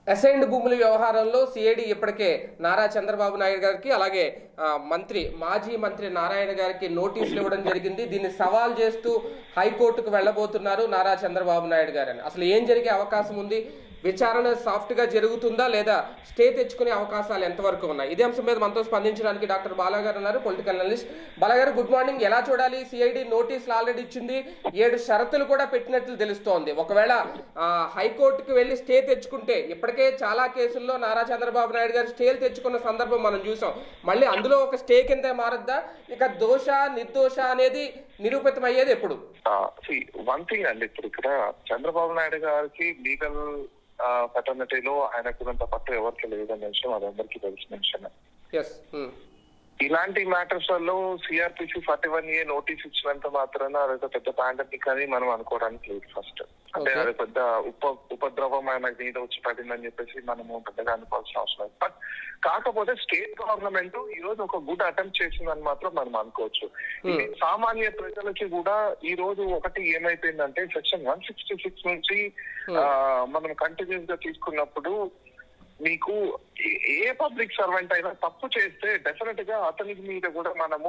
Assigned భూముల వ్యవహారంలో CID ఇప్పటికే నారా చంద్రబాబు నాయుడు గారికి అలాగే ఆ, మంత్రి మాజీ మంత్రి నారాయణ గారికి నోటీసులు ఇవ్వడం జరిగింది దీన్ని సవాల్ చేస్తూ హైకోర్టుకు వెళ్ళబోతున్నారు నారా చంద్రబాబు నాయుడు గారని అసలు ఏం జరిగే అవకాశం ఉంది విచారణ సాఫ్ట్ గా జరుగుతుందా లేదా స్టే తెచ్చుకునే అవకాశాలు ఎంతవరకు ఉన్నాయి ఇదే అంశం మీద మనతో స్పందించడానికి డాక్టర్ బాలా గారు ఉన్నారు పొలిటికల్ అనలిస్ట్ బాలా గారు గుడ్ మార్నింగ్ ఎలా చూడాలి సిఐడి నోటీసులు ఆల్రెడీ ఇచ్చింది ఏడు షరతులు కూడా పెట్టినట్లు తెలుస్తోంది ఒకవేళ ఆ, హైకోర్టుకు వెళ్ళి స్టే తెచ్చుకుంటే ఇప్పటికే చాలా కేసుల్లో నారా చంద్రబాబు నాయుడు గారు స్టేలు తెచ్చుకున్న సందర్భం మనం చూసాం మళ్ళీ అందులో ఒక స్టే కింద మారద్దా ఇక దోష నిర్దోష అనేది నిరూపితం అయ్యేది ఎప్పుడు వన్ థింగ్ అండి ఇప్పుడు ఇక్కడ చంద్రబాబు నాయుడు గారికి లీగల్ ఫెటర్నిటీలో ఆయనకున్నంత పట్టు ఎవరికి లేదన్న విషయం అది అందరికీ తెలిసిన విషయం ఎస్ ఇలాంటి మ్యాటర్స్ లలో CrPC forty one A notice ఇచ్చినంత మాత్రాన అదొక పెద్ద పాండమిక్ అని మనం అనుకోవడానికి లేదు ఫస్ట్ అంటే Okay. అది పెద్ద ఉప ఉపద్రవం ఆయన మీద వచ్చి పడిందని చెప్పేసి మనము పెద్దగా అనుకోవాల్సిన అవసరం లేదు బట్ కాకపోతే స్టేట్ గవర్నమెంట్ ఈ రోజు ఒక గుడ్ అటెంప్ట్ చేసిందని మాత్రం మనం అనుకోవచ్చు ఇది సామాన్య ప్రజలకి కూడా ఈ రోజు ఒకటి ఏమైపోయిందంటే సెక్షన్ వన్ సిక్స్టీ సిక్స్ నుంచి ఆ, మనం కంటిన్యూస్ గా తీసుకున్నప్పుడు మీకు ఏ- ఏ పబ్లిక్ సర్వెంట్ అయినా తప్పు చేస్తే డెఫినెట్ గా అతనికి మీద కూడా మనము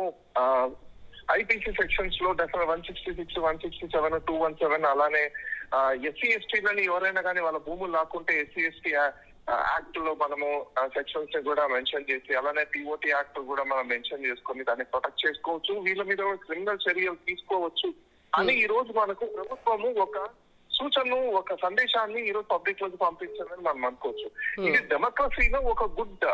ఐపీసీ సెక్షన్స్ లో definite one sixty six one sixty seven two one seven అలానే ఎస్సీ ఎస్టీలని ఎవరైనా కానీ వాళ్ళ భూములు లాక్కుంటే ఎస్సీ ఎస్టీ యాక్ట్ లో మనము సెక్షన్స్ ని కూడా మెన్షన్ చేసి అలానే పిఓటి యాక్ట్ కూడా మనం మెన్షన్ చేసుకొని దాన్ని ప్రొటెక్ట్ చేసుకోవచ్చు వీళ్ళ మీద క్రిమినల్ చర్యలు తీసుకోవచ్చు అని ఈ రోజు మనకు ప్రభుత్వము ఒక సూచనను ఒక సందేశాన్ని ఈ రోజు పబ్లిక్ లోకి పంపించాలని మనం అనుకోవచ్చు ఇది డెమోక్రసీలో ఒక గుడ్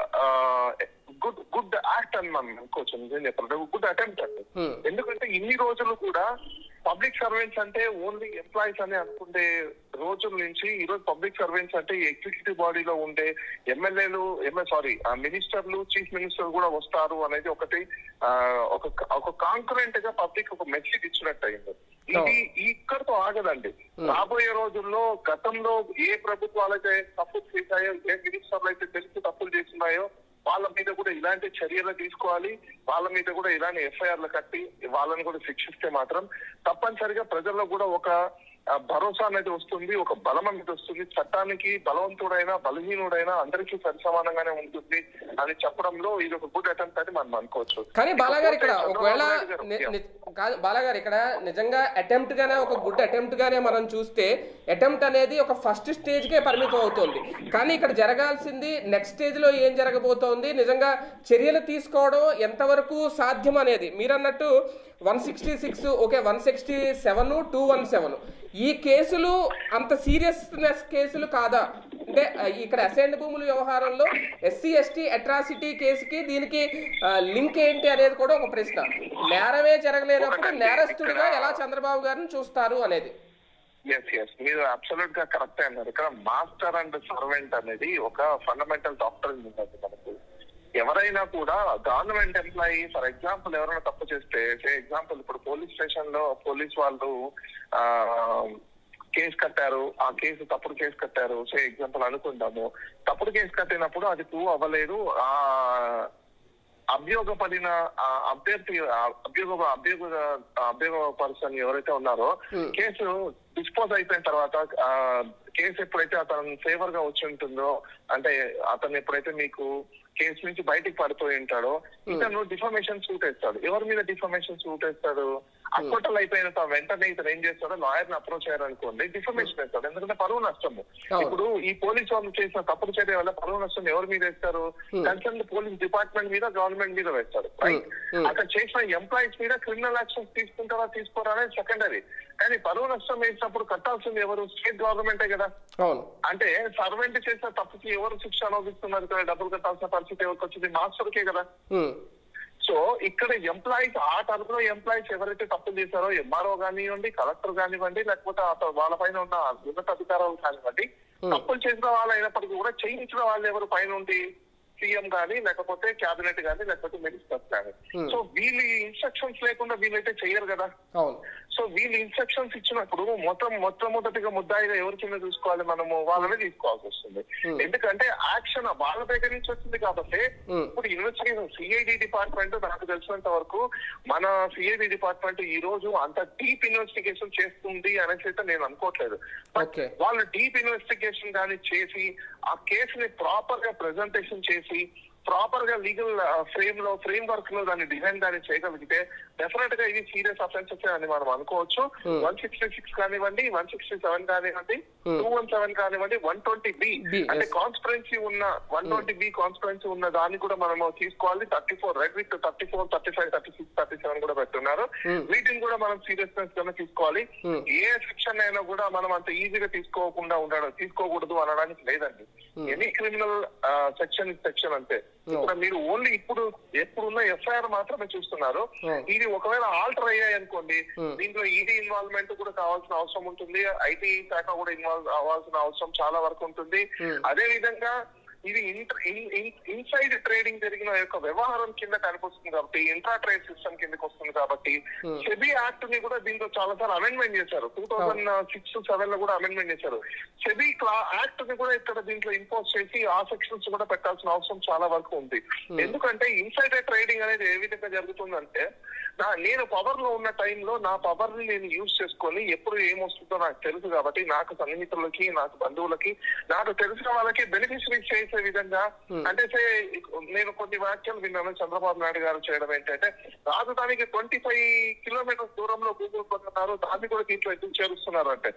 గుడ్ గుడ్ యాక్ట్ అని మనం అనుకోవచ్చు నిజం చెప్పాలి గుడ్ అటెంప్ట్ అండి Hmm. ఎందుకంటే ఇన్ని రోజులు కూడా పబ్లిక్ సర్వెంట్స్ అంటే ఓన్లీ ఎంప్లాయీస్ అని అనుకునే రోజుల నుంచి ఈ రోజు పబ్లిక్ సర్వెంట్స్ అంటే ఎగ్జిక్యూటివ్ బాడీలో ఉండే ఎమ్మెల్యేలు ఎంఏ సారీ మినిస్టర్లు చీఫ్ మినిస్టర్ కూడా వస్తారు అనేది ఒకటి ఆ, ఒక ఒక కాన్కరెంట్ గా పబ్లిక్ ఒక మెసేజ్ ఇచ్చినట్టు అయింది ఇది ఇక్కడతో ఆగదండి రాబోయే రోజుల్లో గతంలో ఏ ప్రభుత్వాలైతే తప్పులు చేశాయో ఏ మినిస్టర్లు అయితే తెలిసి తప్పులు చేస్తున్నాయో వాళ్ళ మీద కూడా ఇలాంటి చర్యలు తీసుకోవాలి వాళ్ళ మీద కూడా ఇలాంటి ఎఫ్ఐఆర్లు కట్టి వాళ్ళని కూడా శిక్షిస్తే మాత్రం తప్పనిసరిగా ప్రజల్లో కూడా ఒక ఆ, భరోసా అనేది వస్తుంది ఒక బలం అనేది వస్తుంది చట్టానికి బలవంతుడైనా బలహీనుడైనా అందరికీ సరిసమానంగానే ఉంటుంది అని చెప్పడంలో ఇది ఒక గుడ్ అటెంప్ట్ అని మనం అనుకోవచ్చు కానీ బాలాగారు ఇక్కడ ఇకపోతే ఒకవేళ చంద్రబాబు నాయుడు గారు- ని- ని- కాదు బాలాగారు ఇక్కడ నిజంగా అటెంప్ట్ గానే ఒక గుడ్ అటెంప్ట్ గానే మనం చూస్తే అటెంప్ట్ అనేది ఒక ఫస్ట్ స్టేజ్ కే పరిమితం అవుతుంది కానీ ఇక్కడ జరగాల్సింది నెక్స్ట్ స్టేజ్ లో ఏం జరగబోతోంది నిజంగా చర్యలు తీసుకోవడం ఎంతవరకు సాధ్యం అనేది మీరన్నట్టు one sixty six okay one sixty seven two one seven ఈ కేసులు అంత సీరియస్నెస్ కేసులు కాదా అంటే ఆ, ఇక్కడ అసైన్డ్ భూముల వ్యవహారంలో ఎస్సీ ఎస్టీ అట్రాసిటీ కేసుకి దీనికి లింక్ ఏంటి అనేది కూడా ఒక ప్రశ్న నేరమే జరగలేనప్పుడు నేరస్తుడిగా ఎలా చంద్రబాబు గారిని చూస్తారు అనేది ఎస్ ఎస్ మీరు అబ్సల్యూట్ గా కరెక్ట్ అన్నారు ఇక్కడ మాస్టర్ అండ్ సర్వెంట్ అనేది ఒక ఫండమెంటల్ డాక్టర్ ఉంటుంది మనకు ఎవరైనా కూడా గవర్నమెంట్ ఎంప్లాయీ ఫర్ ఎగ్జాంపుల్ ఎవరైనా తప్పు చేస్తే సే ఎగ్జాంపుల్ ఇప్పుడు పోలీస్ స్టేషన్ లో పోలీస్ వాళ్ళు ఆ కేసు కట్టారు ఆ కేసు తప్పుడు కేసు కట్టారు సే ఎగ్జాంపుల్ అనుకుందాము తప్పుడు కేసు కట్టినప్పుడు అది ప్రూవ్ అవ్వలేదు ఆ అభియోగపడిన ఆ అభ్యర్థి ఆ అభ్యోగ అభ్యోగ అభ్యోగ పర్సన్ ఎవరైతే ఉన్నారో కేసు డిస్పోజ్ అయిపోయిన తర్వాత ఆ, కేసు ఎప్పుడైతే అతను ఫేవర్ గా వచ్చి ఉంటుందో అంటే అతను ఎప్పుడైతే మీకు కేసు నుంచి బయటికి పడిపోయి ఉంటాడో ఇతను డిఫర్మేషన్ సూట్ వేస్తాడు ఎవరి మీద డిఫర్మేషన్ సూట్ వేస్తాడు అక్వటల్ అయిపోయిన తర్వాత వెంటనే ఇతను ఏం చేస్తాడో లాయర్ ని అప్రోచ్ అయ్యారనుకోండి డిఫర్మేషన్ వేస్తాడు ఎందుకంటే పరువు నష్టము అవును. ఇప్పుడు ఈ పోలీస్ వాళ్ళు చేసిన తప్పుడు చర్య వల్ల పరువు నష్టం ఎవరి మీద వేస్తారు కన్సర్న్ పోలీస్ డిపార్ట్మెంట్ మీద గవర్నమెంట్ మీద వేస్తారు రైట్ Hmm. అక్కడ చేసిన ఎంప్లాయీస్ మీద క్రిమినల్ యాక్షన్స్ తీసుకుంటారా తీసుకోరా అనేది సెకండరీ కానీ పరువు నష్టం వేసినప్పుడు కట్టాల్సింది ఎవరు స్టేట్ గవర్నమెంటే కదా అవును అంటే సర్వెంట్ చేసిన తప్పుకి ఎవరు శిక్ష అనుభవిస్తున్నారు ఇక్కడ డబ్బులు కట్టాల్సిన పరిస్థితి ఎవరికి వచ్చింది మాస్టర్కే కదా ఉమ్, సో ఇక్కడ ఎంప్లాయీస్ ఆ తరఫున ఎంప్లాయీస్ ఎవరైతే తప్పులు చేశారో ఎంఆర్ఓ కానివ్వండి కలెక్టర్ కానివ్వండి లేకపోతే అత- వాళ్ళ పైన ఉన్న ఉన్నత అధికారులు కానివ్వండి తప్పులు చేసిన వాళ్ళు అయినప్పటికీ కూడా చేయించిన వాళ్ళు ఎవరు పైన ఉండి సీఎం గానీ లేకపోతే క్యాబినెట్ గానీ లేకపోతే మినిస్టర్స్ కానీ సో వీళ్ళు ఇన్స్ట్రక్షన్స్ లేకుండా వీళ్ళైతే చెయ్యరు కదా అవును సో వీళ్ళు ఇన్స్ట్రక్షన్స్ ఇచ్చినప్పుడు మొత్తం మొట్టమొదటిగా ముద్దాయిగా ఎవరి కింద చూసుకోవాలి మనము వాళ్ళనే తీసుకోవాల్సి వస్తుంది ఎందుకంటే యాక్షన్ వాళ్ళ దగ్గర నుంచి వచ్చింది కాబట్టి Hmm. ఇప్పుడు ఇన్వెస్టిగేషన్ సిఐడి డిపార్ట్మెంట్ నాకు తెలిసినంత వరకు మన సిఐడి డిపార్ట్మెంట్ ఈ రోజు అంత డీప్ ఇన్వెస్టిగేషన్ చేస్తుంది అనేసి అయితే నేను అనుకోవట్లేదు బట్ Okay. వాళ్ళు డీప్ ఇన్వెస్టిగేషన్ కానీ చేసి ఆ కేసుని ప్రాపర్ గా ప్రెజెంటేషన్ చేసి ప్రాపర్ గా లీగల్ ఫ్రేమ్ లో ఫ్రేమ్ వర్క్ లో దాన్ని డిజైన్ దాన్ని చేయగలిగితే డెఫినెట్ గా ఇది సీరియస్ అఫెన్సెస్ అని మనం అనుకోవచ్చు వన్ సిక్స్టీ సిక్స్ కానివ్వండి వన్ సిక్స్టీ సెవెన్ కానివ్వండి టూ వన్ సెవెన్ కానివ్వండి వన్ ట్వంటీ బి B, అంటే yes. కాన్స్పరెన్సీ ఉన్న వన్ ట్వంటీ బి కాన్స్పరెన్సీ ఉన్న దాన్ని కూడా మనము తీసుకోవాలి thirty four read with thirty four thirty five thirty six thirty seven కూడా పెట్టున్నారు వీటిని కూడా మనం సీరియస్నెస్ గా తీసుకోవాలి ఏ సెక్షన్ అయినా కూడా మనం అంత ఈజీగా తీసుకోకుండా ఉండడం తీసుకోకూడదు అనడానికి లేదండి ఎనీ క్రిమినల్ సెక్షన్ సెక్షన్ అంతే ఇక్కడ మీరు ఓన్లీ ఇప్పుడు ఎప్పుడున్న ఎఫ్ఐఆర్ మాత్రమే చూస్తున్నారు Hmm. ఇది ఒకవేళ ఆల్టర్ అయ్యాయి అనుకోండి దీంట్లో ఈడీ ఇన్వాల్వ్మెంట్ కూడా కావాల్సిన అవసరం ఉంటుంది ఐటీ శాఖ కూడా ఇన్వాల్వ్ అవ్వాల్సిన అవసరం చాలా వరకు ఉంటుంది అదే విధంగా ఇది ఇన్సైడ్ ట్రేడింగ్ జరిగిన యొక్క వ్యవహారం కింద కనిపిస్తుంది కాబట్టి ఇంట్రా ట్రేడ్ సిస్టమ్ కిందకి వస్తుంది కాబట్టి సెబీ యాక్ట్ ని కూడా దీంతో చాలా సార్లు అమెండ్మెంట్ చేశారు టూ థౌసండ్ సిక్స్ సెవెన్ లో కూడా అమెండ్మెంట్ చేశారు సెబీ యాక్ట్ ని కూడా ఇక్కడ దీంట్లో ఇంపోజ్ చేసి ఆ సెక్షన్స్ కూడా పెట్టాల్సిన అవసరం చాలా వరకు ఉంది ఎందుకంటే ఇన్సైడ్ ట్రేడింగ్ అనేది ఏ విధంగా జరుగుతుందంటే నా నేను పవర్ లో ఉన్న టైంలో నా పవర్ ని నేను యూజ్ చేసుకొని ఎప్పుడు ఏమొస్తుందో నాకు తెలుసు కాబట్టి నాకు సన్నిహితులకి నాకు బంధువులకి నాకు తెలిసిన వాళ్ళకి బెనిఫిషరీస్ చేసే విధంగా అంటే say, నేను కొన్ని వ్యాఖ్యలు విన్నాను చంద్రబాబు నాయుడు గారు చేయడం ఏంటంటే రాజధానికి ట్వంటీ ఫైవ్ కిలోమీటర్స్ దూరంలో గూగుల్ పొందుతున్నారు దాన్ని కూడా దీంట్లో ఎందుకు చేరుస్తున్నారు అంటే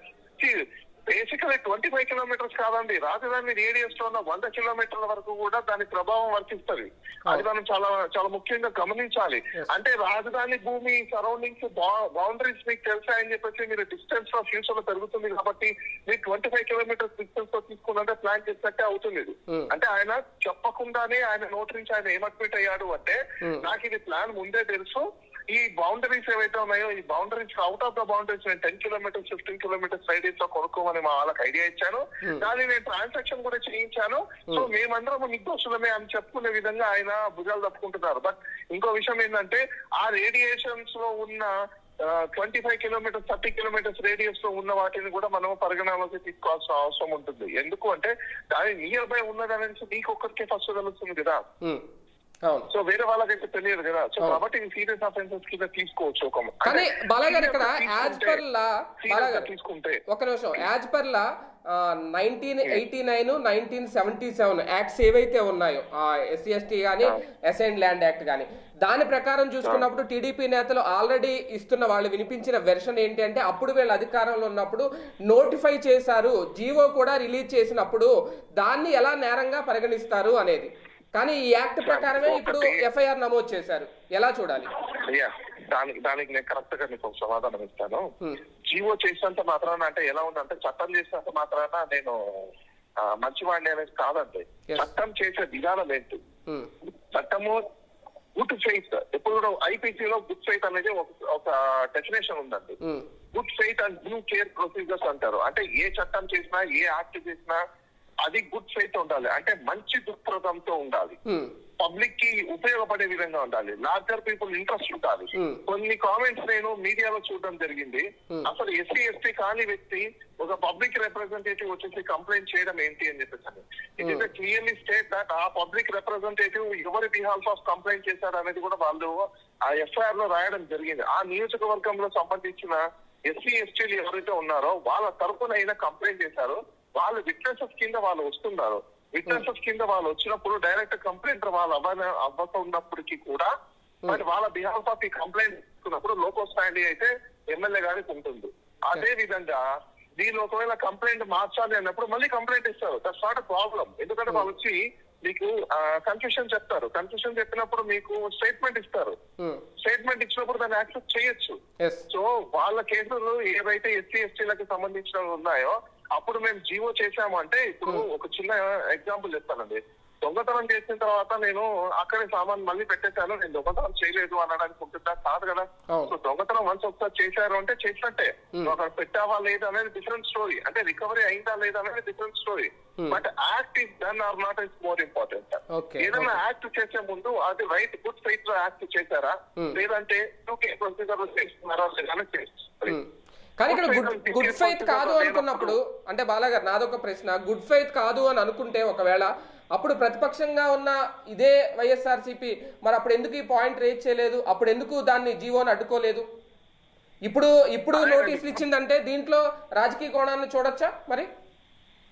బేసికలీ ట్వంటీ ఫైవ్ కిలోమీటర్స్ కాదండి రాజధాని రేడియస్ లో ఉన్న వంద కిలోమీటర్ల వరకు కూడా దాని ప్రభావం వర్తిస్తుంది అది మనం చాలా చాలా ముఖ్యంగా గమనించాలి అంటే రాజధాని భూమి సరౌండింగ్స్ బౌండరీస్ మీకు తెలుసాయని చెప్పేసి మీరు డిస్టెన్స్ లో ఫ్యూచర్ లో పెరుగుతుంది కాబట్టి మీరు ట్వంటీ ఫైవ్ కిలోమీటర్స్ డిస్టెన్స్ లో తీసుకున్నట్టే ప్లాన్ చేసినట్టే అవుతుంది ఇది అంటే ఆయన చెప్పకుండానే ఆయన నోటి నుంచి ఆయన ఏం అడ్మిట్ అయ్యాడు అంటే నాకు ఇది ప్లాన్ ముందే తెలుసు ఈ బౌండరీస్ ఏవైతే ఉన్నాయో ఈ boundaries out of the boundaries నేను ten kilometres fifteen kilometres radius లో కొనుక్కోమని మా వాళ్ళకి ఐడియా ఇచ్చాను కానీ నేను ట్రాన్సాక్షన్ కూడా చేయించాను సో మేమందరం నిర్దోషులమే అని చెప్పుకునే విధంగా ఆయన భుజాలు తప్పుకుంటున్నారు బట్ ఇంకో విషయం ఏంటంటే ఆ రేడియేషన్స్ లో ఉన్న twenty five kilometres thirty kilometres radius లో ఉన్న వాటిని కూడా మనం పరిగణలోకి తీసుకోవాల్సిన అవసరం ఉంటుంది ఎందుకు అంటే దాని నియర్ బై ఉన్నది అనేది మీకు ఒక్కరికే ఫస్ట్ తెలుస్తుంది కదా ఉమ్, అవును సో వేరే వాళ్ళకైతే తెలియదు కదా సో కాబట్టి ఇది సీరియస్ అఫెన్సెస్ కింద తీసుకోవచ్చు ఒక కానీ బాలా గారు ఇక్కడ తీసుకుంటే- as per law Bala serious గా గారు తీసుకుంటే ఒక నిమిషం as per law nineteen eighty nine nineteen seventy seven acts ఏవైతే ఉన్నాయో ఎస్సీ ఎస్టీ కానీ అసైన్ ల్యాండ్ యాక్ట్ కానీ దాని ప్రకారం చూసుకున్నప్పుడు టీడీపీ నేతలు ఆల్రెడీ ఇస్తున్న వాళ్ళు వినిపించిన వెర్షన్ ఏంటి అంటే అప్పుడు వీళ్ళు అధికారంలో ఉన్నప్పుడు నోటిఫై చేశారు జీవో కూడా రిలీజ్ చేసినప్పుడు దాన్ని ఎలా నేరంగా పరిగణిస్తారు అనేది కానీ ఈ యాక్ట్ ప్రకారమే ఇప్పుడు ఎఫ్ఐఆర్ నమోదు చేశారు ఎలా చూడాలి అయ్యా దానికి దానికి నేను కరెక్ట్ గా నీకు ఒక సమాధానం ఇస్తాను Hmm. జీవో చేసినంత మాత్రాన అంటే ఎలా ఉందంటే చట్టం చేసినంత మాత్రాన నేను ఆ, మంచివాడిని అనేది కాదండి Yes. చట్టం చేసే విధానం ఏంటి ఉమ్, చట్టము గుడ్ ఫెయిత్ ఎప్పుడు కూడా ఐపీసీ లో గుడ్ ఫెయిత్ అనేది ఒక- ఒక డెఫినేషన్ ఉందండి um, good faith and due care procedures అంటారు అంటే ఏ చట్టం చేసినా ఏ యాక్ట్ చేసినా అది గుడ్ ఫెయిత్ ఉండాలి అంటే మంచి దృక్పథంతో ఉండాలి ఉమ్, పబ్లిక్ కి ఉపయోగపడే విధంగా ఉండాలి లార్జర్ పీపుల్ ఇంట్రెస్ట్ ఉండాలి Hmm. కొన్ని కామెంట్స్ నేను మీడియాలో చూడడం జరిగింది Hmm. అసలు ఎస్సీ ఎస్టీ కాని వ్యక్తి ఒక పబ్లిక్ రిప్రజెంటేటివ్ వచ్చేసి కంప్లైంట్ చేయడం ఏంటి అని చెప్పేసి it is clearly state that ఆ పబ్లిక్ రిప్రజెంటేటివ్ ఎవరి బిహాల్ఫ్ ఆఫ్ కంప్లైంట్ చేశారు అనేది కూడా వాళ్ళు ఆ ఎఫ్ఐఆర్ లో రాయడం జరిగింది ఆ నియోజకవర్గంలో సంబంధించిన ఎస్సీ ఎస్టీలు ఎవరైతే ఉన్నారో వాళ్ళ తరపున అయినా కంప్లైంట్ చేశారు వాళ్ళు విట్నెసెస్ కింద వాళ్ళు వస్తున్నారు విట్నెసెస్ కింద వాళ్ళు వచ్చినప్పుడు డైరెక్ట్ కంప్లైంట్ వాళ్ళు అవ్వ అవ్వక ఉన్నప్పటికీ కూడా మరి వాళ్ళ బిహాఫ్ ఆఫ్ ఈ కంప్లైంట్ ఇస్తున్నప్పుడు లోకో స్టాండ్ అయితే ఎమ్మెల్యే గారికి ఉంటుంది అదే విధంగా వీళ్ళు ఒకవేళ కంప్లైంట్ మార్చాలి అన్నప్పుడు మళ్ళీ కంప్లైంట్ ఇస్తారు దట్స్ నాట్ ప్రాబ్లం ఎందుకంటే వాళ్ళు వచ్చి మీకు కన్ఫ్యూషన్ చెప్తారు కన్ఫ్యూషన్ చెప్పినప్పుడు మీకు స్టేట్మెంట్ ఇస్తారు ఉమ్, స్టేట్మెంట్ ఇచ్చినప్పుడు దాన్ని యాక్సెప్ట్ చేయొచ్చు ఎస్ సో వాళ్ళ కేసులు ఏవైతే ఎస్సీ ఎస్టీలకు సంబంధించినవి ఉన్నాయో అప్పుడు మేము జీవో చేశాము అంటే ఇప్పుడు ఒక చిన్న ఎగ్జాంపుల్ చెప్తానండి దొంగతనం చేసిన తర్వాత నేను అక్కడే సామాన్ మళ్ళీ పెట్టేశాను నేను దొంగతనం చేయలేదు అనడానికి ఉంటుందా కాదు కదా అవును. సో దొంగతనం వన్స్ ఒకసారి చేశారు అంటే చేసినట్టే నువ్వు అక్కడ పెట్టావా లేదా అనేది డిఫరెంట్ స్టోరీ అంటే రికవరీ అయిందా లేదా అనేది different story but act is done or not is more important Okay. ఏదైనా యాక్ట్ చేసే ముందు అది రైట్ గుడ్ ఫైట్ లో యాక్ట్ చేశారా లేదంటే టూకే ప్రొసీజర్ లో చేస్తున్నారా లేదా అనేది చేస్తారు. ఉమ్. కానీ ఇక్కడ గుడ్ గుడ్ ఫెయిత్ కాదు అనుకున్నప్పుడు అంటే బాలాగారు నాదొక ప్రశ్న గుడ్ ఫెయిత్ కాదు అని అనుకుంటే ఒకవేళ అప్పుడు ప్రతిపక్షంగా ఉన్న ఇదే వైఎస్ఆర్సీపీ మరి అప్పుడు ఎందుకు ఈ పాయింట్ రేజ్ చేయలేదు అప్పుడు ఎందుకు దాన్ని జీవోని అడ్డుకోలేదు ఇప్పుడు ఇప్పుడు నోటీసులు ఇచ్చిందంటే దీంట్లో రాజకీయ కోణాన్ని చూడొచ్చా మరి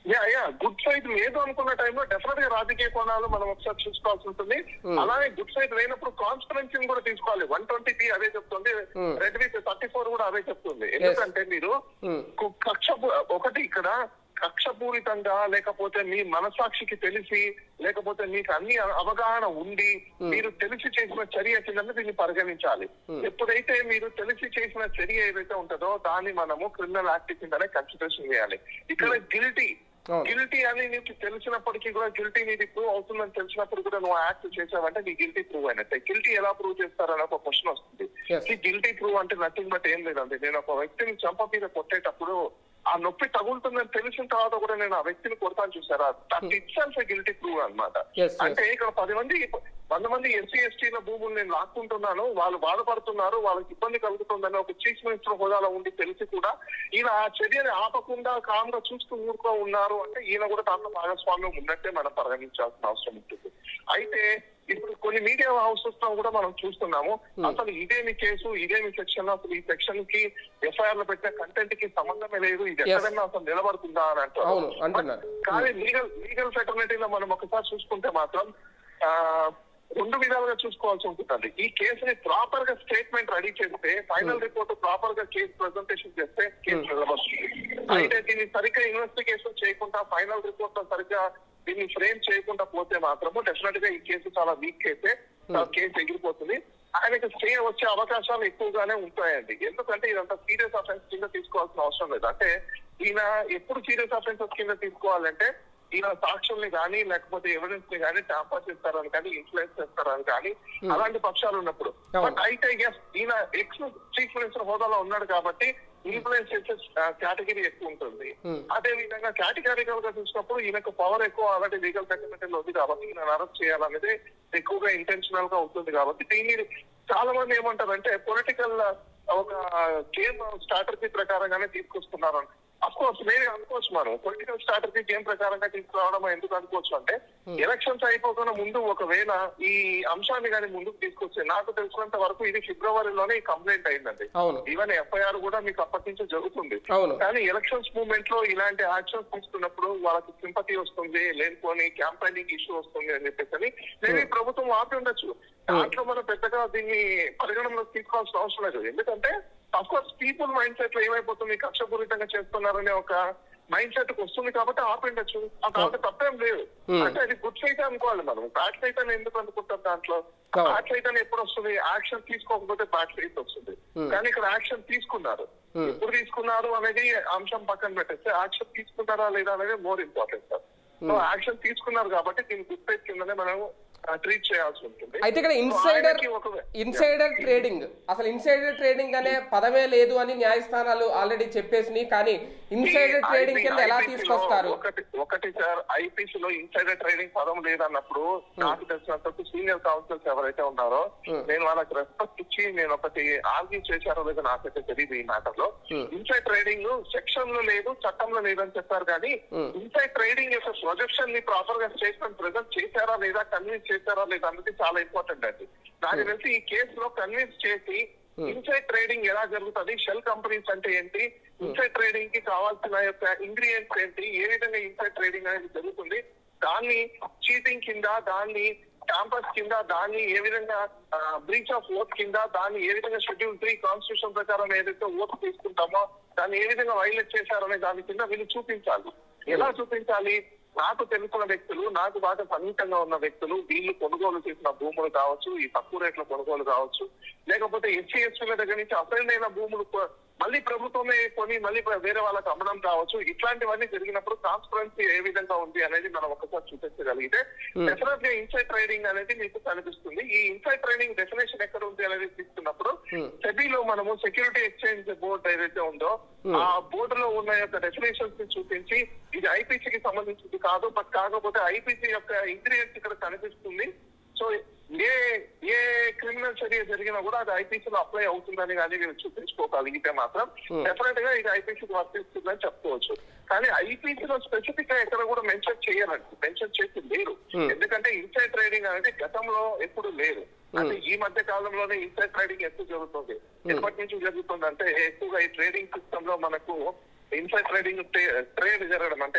యా యా గుడ్ సైడ్ లేదు అనుకున్న టైంలో డెఫినెట్ గా రాజకీయ కోణాలు మనం ఒకసారి చూసుకోవాల్సి ఉంటుంది అలానే గుడ్ సైడ్ లేనప్పుడు కాన్స్పరెన్సీని కూడా తీసుకోవాలి వన్ ట్వంటీ బి అదే చెప్తుంది Hmm. Read with thirty four కూడా అదే చెప్తుంది ఎందుకంటే మీరు Hmm. కు- కక్ష పూ- ఒకటి ఇక్కడ కక్షపూరితంగా లేకపోతే మీ మనసాక్షికి తెలిసి లేకపోతే మీకు అన్ని అవగాహన ఉండి మీరు తెలిసి చేసిన చర్య కింద దీన్ని పరిగణించాలి ఎప్పుడైతే మీరు తెలిసి చేసిన చర్య ఏదైతే ఉంటుందో దాన్ని మనము క్రిమినల్ యాక్ట్ కిందనే కన్సిడరేషన్ చేయాలి ఇక్కడ గిల్టీ అవును. గిల్టీ అని నీకు తెలిసినప్పటికీ కూడా గిల్టీ నీది ప్రూవ్ అవుతుందని తెలిసినప్పుడు కూడా నువ్వు యాక్ట్ చేసావంటే నీ గిల్టీ ప్రూవ్ అయినట్టే గిల్టీ ఎలా ప్రూవ్ చేస్తారని ఒక క్వశ్చన్ వస్తుంది Yes. ఈ గిల్టీ ప్రూవ్ అంటే నథింగ్ బట్ ఏం లేదండి నేను ఒక వ్యక్తిని చంప మీద కొట్టేటప్పుడు ఆ నొప్పి తగులుతుందని తెలిసిన తర్వాత కూడా నేను ఆ వ్యక్తిని కొడతాను చూసారా that itself guilty prove అనమాట Yes, yes. అంటే ఇక్కడ పది మంది వంద మంది ఎస్సీ ఎస్టీల భూములు నేను లాక్కుంటున్నాను వాళ్ళు బాధపడుతున్నారు వాళ్ళకి ఇబ్బంది కలుగుతుందని ఒక చీఫ్ మినిస్టర్ హోదాలో ఉండి తెలిసి కూడా ఈయన ఆ చర్యని ఆపకుండా కామ్గా చూస్తూ ఊరుకో ఉన్నారు అంటే ఈయన కూడా దాంట్లో భాగస్వామ్యం ఉన్నట్టే మనం పరిగణించాల్సిన అవసరం ఉంటుంది అయితే ఇప్పుడు కొన్ని మీడియా హౌసెస్ లో కూడా మనం చూస్తున్నాము అసలు ఇదేమి కేసు ఇదేమి సెక్షన్ అసలు ఈ సెక్షన్ కి ఎఫ్ఐఆర్ లో పెట్టిన కంటెంట్ కి సంబంధమే లేదు ఇది Yes. ఎక్కడైనా అసలు నిలబడుతుందా అని అంటారు అవును, అంటున్నారు. కానీ లీగల్ లీగల్ ఫెటర్నిటీలో మనం ఒకసారి చూసుకుంటే మాత్రం ఆ, రెండు విధాలుగా చూసుకోవాల్సి ఉంటుందండి ఈ కేసుని ప్రాపర్ గా స్టేట్మెంట్ రెడీ చేస్తే ఫైనల్ రిపోర్ట్ ప్రాపర్ గా కేసు ప్రెజెంటేషన్ చేస్తే కేసు నిలబడుతుంది అయితే దీన్ని సరిగ్గా ఇన్వెస్టిగేషన్ చేయకుండా ఫైనల్ రిపోర్ట్ లో సరిగ్గా దీన్ని ఫ్రేమ్ చేయకుండా పోతే మాత్రము డెఫినెట్ గా ఈ కేసు చాలా వీక్ కేసే కేసు ఎగిరిపోతుంది ఆయనకి స్టే వచ్చే అవకాశాలు ఎక్కువగానే ఉంటాయండి ఎందుకంటే ఇదంతా సీరియస్ అఫెన్స్ కింద తీసుకోవాల్సిన అవసరం లేదు అంటే ఈయన ఎప్పుడు సీరియస్ అఫెన్సెస్ కింద తీసుకోవాలంటే ఈయన సాక్షుల్ని కానీ లేకపోతే ఎవిడెన్స్ ని కానీ ట్యాంపర్ చేస్తారని కానీ ఇన్ఫ్లుయెన్స్ చేస్తారని కానీ అలాంటి పక్షాలు ఉన్నప్పుడు అవును. బట్ అయితే ఎస్ ఈయన ఎక్స్ చీఫ్ మినిస్టర్ హోదాలో ఉన్నాడు కాబట్టి ఇన్ఫ్లుయెన్స్ చేసే కేటగిరీ ఎక్కువ ఉంటుంది Hmm. అదే విధంగా కేటగిరికల్ గా చూసినప్పుడు ఈయనకు పవర్ ఎక్కువ ఆల్రెడీ లీగల్ సెక్రటరీలో ఉంది కాబట్టి ఈయన అరెస్ట్ చేయాలనేది ఎక్కువగా ఇంటెన్షనల్ గా ఉంటుంది కాబట్టి దీన్ని చాలా మంది ఏమంటారంటే పొలిటికల్ ఒక గేమ్ స్ట్రాటజీ ప్రకారంగానే తీసుకొస్తున్నారు అఫ్ కోర్స్ మేమే అనుకోవచ్చు మనం పొలిటికల్ స్ట్రాటజీ గేమ్ ప్రకారంగా తీసుకురావడం ఎందుకు అనుకోవచ్చు అంటే ఎలక్షన్స్ అయిపోకుండా ముందు ఒకవేళ ఈ అంశాన్ని కానీ ముందుకు తీసుకొస్తే నాకు తెలిసినంత వరకు ఇది ఫిబ్రవరిలోనే ఈ కంప్లైంట్ అయిందండి అవును ఈవెన్ ఎఫ్ఐఆర్ కూడా మీకు అప్పటి నుంచి జరుగుతుంది అవును. కానీ ఎలక్షన్స్ మూవ్మెంట్ లో ఇలాంటి యాక్షన్స్ తీసుకున్నప్పుడు వాళ్ళకి సింపతి వస్తుంది లేనిపోని క్యాంపెయినింగ్ ఇష్యూ వస్తుంది అని చెప్పేసి అని మేబీ ప్రభుత్వం ఆపి ఉండొచ్చు దాంట్లో మనం పెద్దగా దీన్ని పరిగణనలోకి తీసుకోవాల్సిన అవసరం లేదు ఎందుకంటే of course people mindset లో ఏమైపోతుంది కక్షపూరితంగా చేస్తున్నారనే ఒక మైండ్ సెట్ వస్తుంది కాబట్టి ఆపిండొచ్చు ఆ దాంట్లో తప్పేం లేదు అంటే అది గుడ్ ఫైట్ అనుకోవాలి మనం బ్యాడ్ ఫైట్ అని ఎందుకు అనుకుంటాం దాంట్లో అవును. బ్యాడ్ ఫైట్ అని ఎప్పుడు వస్తుంది యాక్షన్ తీసుకోకపోతే బ్యాడ్ ఫైట్ వస్తుంది కానీ ఇక్కడ యాక్షన్ తీసుకున్నారు ఎప్పుడు తీసుకున్నారు అనేది అంశం పక్కన పెట్టేస్తే యాక్షన్ తీసుకున్నారా లేదా అనేది more important sir so action తీసుకున్నారు కాబట్టి దీని గుడ్ ఫైట్ కిందనే మనం ట్రీట్ చేయాల్సి ఉంటుంది అయితే ఇక్కడ So, ఇన్సైడర్ ఆయనకి ఒక- ఇన్సైడర్ ట్రేడింగ్ అసలు ఇన్సైడర్ ట్రేడింగ్ అనే పదమే లేదు అని న్యాయస్థానాలు ఆల్రెడీ చెప్పేసినాయి కానీ ఇన్సైడర్ ట్రేడింగ్ కింద ఎలా IPC లో తీసుకొస్తారు ఒకటి ఒకటి సార్ ఐపీసీ లో ఇన్సైడర్ ట్రేడింగ్ పదం లేదన్నప్పుడు నాకు తెలిసినంత సీనియర్ కౌన్సిల్స్ ఎవరైతే ఉన్నారో నేను వాళ్ళకి రెస్పెక్ట్ ఇచ్చి నేను ఒకటి ఆర్గ్యూ చేశారో లేదో నాకైతే తెలియదు ఈ మ్యాటర్ లో ఇన్సైడ్ ట్రేడింగ్ సెక్షన్ లో లేదు చట్టంలో లేదని చెప్పారు కానీ ఇన్సైడ్ ట్రేడింగ్ యొక్క ప్రొజెక్షన్ ని ప్రాపర్ గా స్టేట్మెంట్ ప్రెజెంట్ చేశారా లేదా కన్విన్స్ చేశారా లేదా అన్నది చాలా ఇంపార్టెంట్ అండి నాకు తెలిసి ఈ కేసులో కన్విన్స్ చేసి ఇన్సైడ్ ట్రేడింగ్ ఎలా జరుగుతుంది షెల్ కంపెనీస్ అంటే ఏంటి ఇన్సైడ్ ట్రేడింగ్ కి కావాల్సిన యొక్క ఇంగ్రీడియంట్స్ ఏంటి ఏ విధంగా ఇన్సైడ్ ట్రేడింగ్ అనేది జరుగుతుంది దాన్ని చీటింగ్ కింద దాన్ని క్యాంపస్ కింద దాన్ని ఏ విధంగా బ్రీచ్ ఆఫ్ ఓట్ కింద దాన్ని ఏ విధంగా షెడ్యూల్ త్రీ కాన్స్టిట్యూషన్ ప్రకారం ఏదైతే ఓట్ తీసుకుంటామో దాన్ని ఏ విధంగా వైలేట్ చేశారనే దాని కింద వీళ్ళు చూపించాలి ఎలా చూపించాలి నాకు తెలిసిన వ్యక్తులు నాకు బాగా సన్నిహితంగా ఉన్న వ్యక్తులు వీళ్ళు కొనుగోలు చేసిన భూములు కావచ్చు ఈ తక్కువ రేట్ల కొనుగోలు కావచ్చు లేకపోతే ఎస్సీ ఎస్టీల దగ్గర నుంచి అసైన్ అయిన భూములు కొ- మళ్ళీ ప్రభుత్వమే కొని మళ్ళీ వేరే వాళ్ళకి అమ్మడం కావచ్చు ఇట్లాంటివన్నీ జరిగినప్పుడు ట్రాన్స్పరెన్సీ ఏ విధంగా ఉంది అనేది మనం ఒకసారి చూపించగలిగితే డెఫినెట్ గా ఇన్సైడ్ ట్రేడింగ్ అనేది మీకు కనిపిస్తుంది ఈ ఇన్సైడ్ ట్రేడింగ్ డెఫినేషన్ ఎక్కడ ఉంది అనేది తీసుకున్నప్పుడు సెబీలో మనము సెక్యూరిటీ ఎక్స్చేంజ్ బోర్డు ఏదైతే ఉందో ఆ బోర్డులో ఉన్న యొక్క డెఫినేషన్స్ ని చూపించి ఇది ఐపీసీకి సంబంధించింది కాదు బట్ కాకపోతే ఐపీసీ యొక్క ఇంగ్రీడియంట్స్ ఇక్కడ కనిపిస్తుంది సో ఏ ఏ క్రిమినల్ చర్య జరిగినా కూడా అది ఐపీసీలో అప్లై అవుతుందని కానీ మీరు చూపించుకోగలిగితే మాత్రం డెఫినెట్ గా ఇది ఐపీసీకి వర్తిస్తుందని చెప్పుకోవచ్చు కానీ ఐపీసీలో స్పెసిఫిక్ గా ఎక్కడ కూడా మెన్షన్ చేయరండి మెన్షన్ చేసి లేరు ఎందుకంటే ఇన్సైడ్ ట్రేడింగ్ అనేది గతంలో ఎప్పుడు లేదు అంటే ఈ మధ్య కాలంలోనే ఇన్సైడ్ ట్రేడింగ్ ఎక్కువ జరుగుతుంది ఎప్పటి నుంచి జరుగుతుంది అంటే ఎక్కువగా ఈ ట్రేడింగ్ సిస్టమ్ లో మనకు ఇన్సైడ్ ట్రేడింగ్ ట్రేడ్ జరగడం అంటే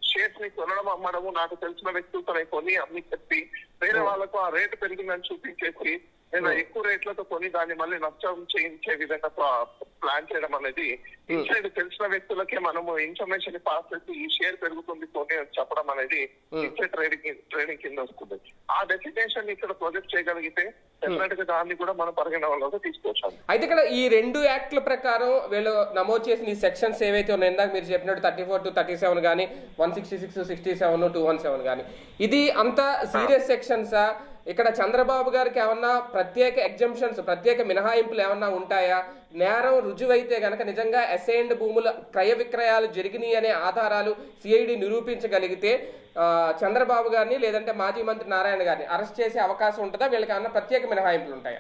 షేర్స్ ని కొనడం అమ్మడము నాకు తెలిసిన వ్యక్తులతో కొని అమ్మి చెప్పి వేరే వాళ్ళకు ఆ రేటు పెరిగిందని చూపించేసి నేను ఎక్కువ రేట్లతో కొని దాన్ని మళ్ళీ నష్టం చేయించే విధంగా ప్లాన్ చేయడం అనేది ఇన్సైడ్ తెలిసిన వ్యక్తులకే మనము ఇన్ఫర్మేషన్ పాస్ చేసి ఈ షేర్ పెరుగుతుంది కొని అని చెప్పడం అనేది ఇన్సైడ్ ట్రేడింగ్ ట్రేడింగ్ కింద వస్తుంది ఆ డెసిగ్నేషన్ ఇక్కడ ప్రొజెక్ట్ చేయగలిగితే డెఫినెట్ గా దాన్ని కూడా మనం పరిగణనలోకి తీసుకోవచ్చు అయితే ఇక్కడ ఈ రెండు యాక్ట్ల ప్రకారం వీళ్ళు నమోదు చేసిన ఈ సెక్షన్స్ ఏవైతే ఉన్నాయో ఇందాక మీరు చెప్పినట్టు thirty four to thirty seven కానీ one sixty six sixty seven two one seven కానీ ఇది అంత సీరియస్ సెక్షన్సా ఇక్కడ చంద్రబాబు గారికి ఏమన్నా ప్రత్యేక ఎగ్జంప్షన్స్ ప్రత్యేక మినహాయింపులు ఏమన్నా ఉంటాయా నేరం రుజువైతే గనక నిజంగా అసైన్డ్ భూముల క్రయ విక్రయాలు జరిగినాయి అనే ఆధారాలు సిఐడి నిరూపించగలిగితే ఆ, చంద్రబాబు గారిని లేదంటే మాజీ మంత్రి నారాయణ గారిని అరెస్ట్ చేసే అవకాశం ఉంటుందా వీళ్ళకి ఏమన్నా ప్రత్యేక మినహాయింపులు ఉంటాయా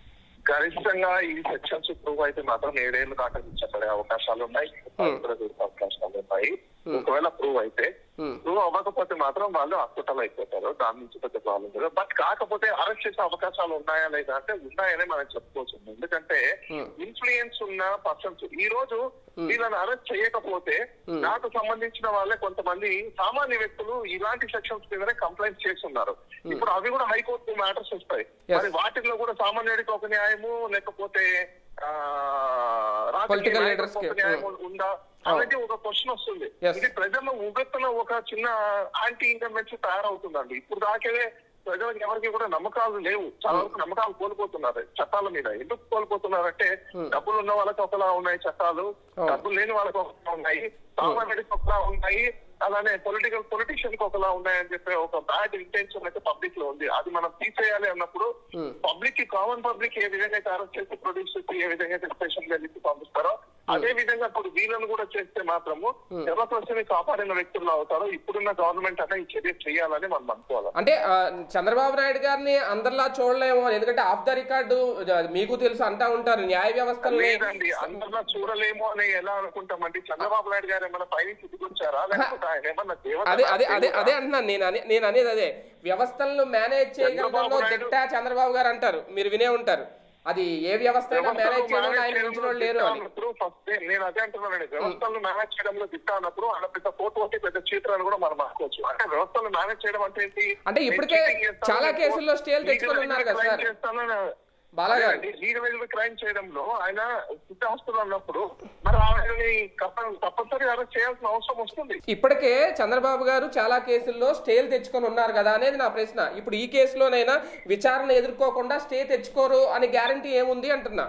గరిష్టంగా ఈ సెక్షన్స్ ప్రూవ్ అయితే మాత్రం ఏడేళ్ళు దాకా చెప్పడే అవకాశాలు ఉన్నాయి కూడా చూసే అవకాశాలు ఉన్నాయి ఒకవేళ ప్రూవ్ అయితే Hmm. ప్రూవ్ అవ్వకపోతే మాత్రం వాళ్ళు అక్కుటలు అయిపోతారు దాని నుంచి పెద్ద ప్రాబ్లం లేదు బట్ కాకపోతే అరెస్ట్ చేసే అవకాశాలు ఉన్నాయా లేదా అంటే ఉన్నాయని మనం చెప్పుకోవచ్చు ఎందుకంటే Hmm. ఇన్ఫ్లుయెన్స్ ఉన్న పర్సన్స్ ఈ రోజు వీళ్ళని అరెస్ట్ చేయకపోతే నాకు సంబంధించిన వాళ్ళే కొంతమంది సామాన్య వ్యక్తులు ఇలాంటి సెక్షన్స్ మీదనే కంప్లైంట్ చేస్తున్నారు ఇప్పుడు అవి కూడా హైకోర్టు మ్యాటర్స్ వస్తాయి Yes. మరి వాటిల్లో కూడా సామాన్యుడికి ఒక న్యాయము లేకపోతే ఆ, రాజకీయ Political నాయకుడికి leaders కి, ఒక న్యాయం ఉందా అనేది ఒక క్వశ్చన్ వస్తుంది Yes. ఇది ప్రజల్లో ఉగెత్తున ఒక చిన్న యాంటీ ఇన్కమ్బెన్సీ తయారవుతుందండి ఇప్పుడు దాకే ప్రజలకు ఎవరికి కూడా నమ్మకాలు లేవు చాలా వరకు నమ్మకాలు కోల్పోతున్నారు చట్టాల మీద ఎందుకు కోల్పోతున్నారంటే డబ్బులు ఉన్న వాళ్ళకి ఒకలా ఉన్నాయి చట్టాలు Oh. డబ్బులు లేని వాళ్ళకి ఒకలా ఉన్నాయి సామాన్యుడికి ఒకలా ఉన్నాయి అలానే పొలిటికల్ పొలిటీషియన్ కి ఒకలా ఉన్నాయని చెప్పే ఒక బ్యాడ్ ఇంటెన్షన్ అయితే పబ్లిక్ లో ఉంది అది మనం తీసేయాలి అన్నప్పుడు Hmm. పబ్లిక్ కి కామన్ పబ్లిక్ ఏ విధంగా అయితే అరెస్ట్ చేసి ప్రొడ్యూస్ చేసి ఏ విధంగా అయితే స్టేషన్ వెళ్ళి పంపిస్తారో అదే విధంగా ఇప్పుడు వీళ్ళను కూడా చేస్తే మాత్రము డెమోక్రసీని కాపాడిన వ్యక్తులు అవుతారో ఇప్పుడున్న గవర్నమెంట్ అనే ఈ చర్య చేయాలని మనం అనుకోవాలి అంటే ఆ, చంద్రబాబు నాయుడు గారిని అందరిలా చూడలేము ఎందుకంటే ఆఫ్ ద రికార్డు మీకు తెలుసు అంటా ఉంటారు న్యాయ వ్యవస్థల్ని లేదండి అందరిలో చూడలేము అని ఎలా అనుకుంటామండి చంద్రబాబు నాయుడు గారు ఏమైనా పైన దిగొచ్చారా లేకపోతే ఆయన ఏమన్నా దేవత అదే అదే అదే అదే అంటున్నాను నేను అనే నేను అనేది అదే వ్యవస్థలను మేనేజ్ చేయగలడంలో చంద్రబాబు నాయుడు- దిట్టా చంద్రబాబు గారు అంటారు మీరు వినే ఉంటారు అది ఏ వ్యవస్థ అయినా మేనేజ్ చేయడంలో ఆయన మించిన వాళ్ళు లేరు అని ఫస్ట్ నేను అదే అంటున్నానండి వ్యవస్థలను మేనేజ్ చేయడంలో దిట్టా అన్నప్పుడు ఆయన పెద్ద ఫోటో ఒకటి పెద్ద చీటర్ అని కూడా మనం అనుకోవచ్చు అంటే వ్యవస్థలను మేనేజ్ చేయడం అంటే ఏంటి అంటే ఇప్పటికే నేను cheating చేస్తాను, చాలా నేను కేసుల్లో స్టేలు legal తెచ్చుకొని ఉన్నారు కదా crime సార్. చేస్తానని బాలాగారు లీగల్ క్రైమ్ చేయడంలో ఆయన సిద్ధాస్తులు అన్నప్పుడు మరి ఆయనని తప్ప- తప్పనిసరిగా అరెస్ట్ చేయాల్సిన అవసరం వస్తుంది ఇప్పటికే చంద్రబాబు గారు చాలా కేసుల్లో స్టేలు తెచ్చుకొని ఉన్నారు కదా అనేది నా ప్రశ్న ఇప్పుడు ఈ కేసులోనైనా విచారణ ఎదుర్కోకుండా స్టే తెచ్చుకోరు అని గ్యారంటీ ఏముంది అంటున్నా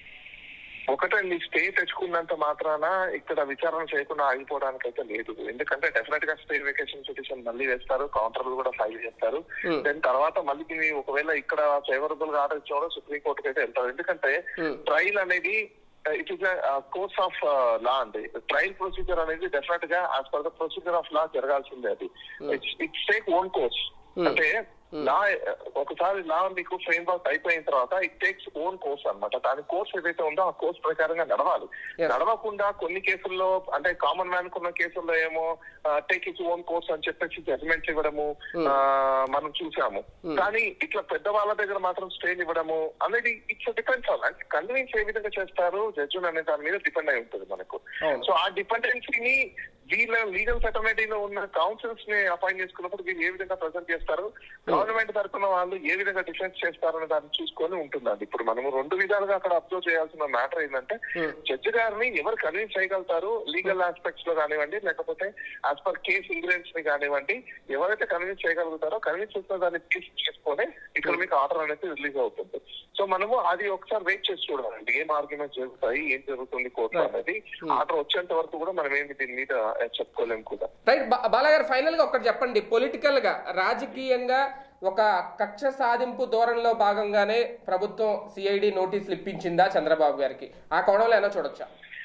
ఒకటండి స్టే తెచ్చుకున్నంత మాత్రాన ఇక్కడ విచారణ చేయకుండా ఆగిపోవడానికి అయితే లేదు ఎందుకంటే డెఫినెట్ గా స్టే వెకేషన్ పిటిషన్ మళ్ళీ వేస్తారు కౌంటర్లు కూడా ఫైల్ చేస్తారు Hmm. దాని తర్వాత మళ్ళీ దీన్ని ఒకవేళ ఇక్కడ ఫేవరబుల్ గా ఆర్డర్ ఇచ్చేవాళ్ళు సుప్రీం కోర్టుకి అయితే వెళ్తారు ఎందుకంటే Hmm. ట్రయల్ అనేది it is course of law అండి ట్రయల్ ప్రొసీజర్ అనేది డెఫినెట్ గా as per the procedure of law జరగాల్సిందే అది ఇట్స్ టేక్ ఓన్ కోర్స్ అంటే లా ఒకసారి లా మీకు ఫ్రేమ్ వర్క్ అయిపోయిన తర్వాత ఇట్ టేక్స్ ఓన్ కోర్స్ అన్నమాట దాని కోర్స్ ఏదైతే ఉందో ఆ కోర్స్ ప్రకారంగా నడవాలి Yes. నడవకుండా కొన్ని కేసుల్లో అంటే కామన్ మ్యాన్ కున్న కేసుల్లో ఏమో టేక్ ఇట్స్ ఓన్ కోర్స్ అని చెప్పేసి జడ్జ్మెంట్స్ ఇవ్వడము ఆ, మనం చూసాము కానీ ఇట్లా పెద్ద వాళ్ళ దగ్గర మాత్రం స్టేల్ ఇవ్వడము అనేది ఇట్స్ డిపెండ్స్ ఆన్ అంటే కన్విన్స్ ఏ విధంగా చేస్తారు జడ్జులు అనే దాని మీద డిపెండ్ అయి ఉంటుంది మనకు అవును. సో ఆ డిపెండెన్సీని వీళ్ళ లీగల్ సెటర్నిటీలో ఉన్న కౌన్సిల్స్ ని అపాయింట్ చేసుకున్నప్పుడు వీళ్ళు ఏ విధంగా ప్రజెంట్ చేస్తారు గవర్నమెంట్ తరఫున వాళ్ళు ఏ విధంగా డిఫెన్స్ చేస్తారనే దాన్ని చూసుకొని ఉంటుందండి ఇప్పుడు మనము రెండు విధాలుగా అక్కడ అబ్జర్వ్ చేయాల్సిన మ్యాటర్ ఏంటంటే Hmm. జడ్జి గారిని ఎవరు కన్విన్స్ చేయగలుగుతారు లీగల్ ఆస్పెక్ట్స్ లో కానివ్వండి లేకపోతే యాజ్ పర్ కేస్ ఇంగ్రీడియంట్స్ ని కానివ్వండి ఎవరైతే కన్విన్స్ చేయగలుగుతారో కన్విన్స్ చేసిన దాన్ని తీసి చేసుకొని ఇక్కడ మీకు ఆర్డర్ అనేది రిలీజ్ అవుతుంది సో మనము అది ఒకసారి వెయిట్ చేసి చూడాలండి ఏం ఆర్గ్యుమెంట్స్ జరుగుతాయి ఏం జరుగుతుంది కోర్టు Right. అనేది ఆర్డర్ వచ్చేంత వరకు కూడా మనం ఏమి దీని మీద చెప్పుకోలేము కూడా రైట్ బాలగారు ఫైనల్ గా ఒకటి చెప్పండి పొలిటికల్ గా రాజకీయంగా ఒక కక్ష సాధింపు ధోరణిలో భాగంగానే ప్రభుత్వం సిఐడి నోటీసులు ఇప్పించిందా చంద్రబాబు గారికి ఆ కోణంలో ఏమైనా చూడొచ్చా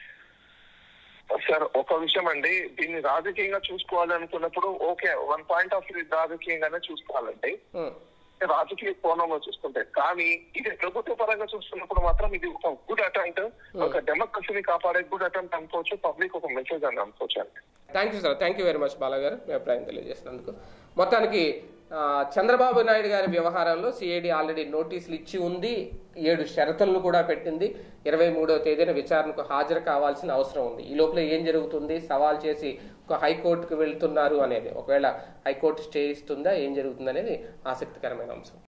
సార్ ఒక విషయం అండి దీన్ని రాజకీయంగా చూసుకోవాలి అనుకున్నప్పుడు okay one point of view రాజకీయంగానే చూసుకోవాలండి ఉమ్. రాజకీయ కోణంలో చూసుకుంటే కానీ ఇది ప్రభుత్వ పరంగా చూస్తున్నప్పుడు మాత్రం ఇది ఒక గుడ్ అటెంప్ట్ ఒక డెమోక్రసీని కాపాడే గుడ్ అటెంప్ట్ అనుకోవచ్చు పబ్లిక్ ఒక మెసేజ్ అని అనుకోవచ్చు అండి thank you sir thank you very much Bala garu మీ అభిప్రాయం తెలియజేసినందుకు మొత్తానికి ఆ, చంద్రబాబు నాయుడు గారి వ్యవహారంలో సిఐడి ఆల్రెడీ నోటీసులు ఇచ్చి ఉంది ఏడు షరతులను కూడా పెట్టింది ఇరవై మూడవ తేదీన విచారణకు హాజరు కావాల్సిన అవసరం ఉంది ఈ లోపల ఏం జరుగుతుంది సవాల్ చేసి ఒక హైకోర్టుకు వెళ్తున్నారు అనేది ఒకవేళ హైకోర్టు స్టే ఇస్తుందా ఏం జరుగుతుంది అనేది ఆసక్తికరమైన అంశం